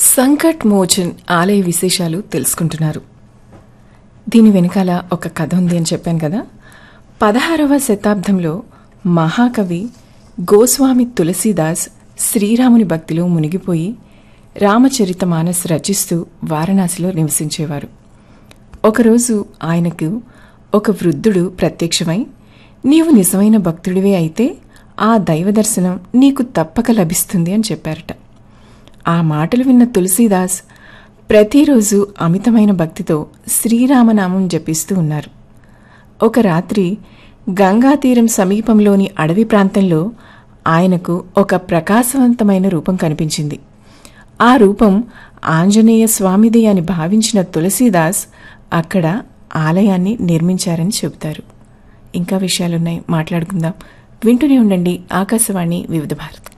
సంకట్ మోచన్ ఆలయ విశేషాలు తెలుసుకుంటున్నారు దీని వెనకాల ఒక కథ ఉంది అని చెప్పాను కదా పదహారవ శతాబ్దంలో మహాకవి గోస్వామి తులసీదాస్ శ్రీరాముని భక్తిలో మునిగిపోయి రామచరిత మానస్ రచిస్తూ వారణాసిలో నివసించేవారు ఒకరోజు ఆయనకు ఒక వృద్ధుడు ప్రత్యక్షమై నీవు నిజమైన భక్తుడివే అయితే ఆ దైవ దర్శనం నీకు తప్పక లభిస్తుంది అని చెప్పారట ఆ మాటలు విన్న తులసీదాస్ ప్రతిరోజు అమితమైన భక్తితో శ్రీరామనామం జపిస్తూ ఉన్నారు ఒక రాత్రి గంగా తీరం సమీపంలోని అడవి ప్రాంతంలో ఆయనకు ఒక ప్రకాశవంతమైన రూపం కనిపించింది ఆ రూపం ఆంజనేయ స్వామిది అని భావించిన తులసీదాస్ అక్కడ ఆలయాన్ని నిర్మించారని చెబుతారు ఇంకా విషయాలున్నాయి మాట్లాడుకుందాం వింటూనే ఉండండి ఆకాశవాణి వివిధ భారతి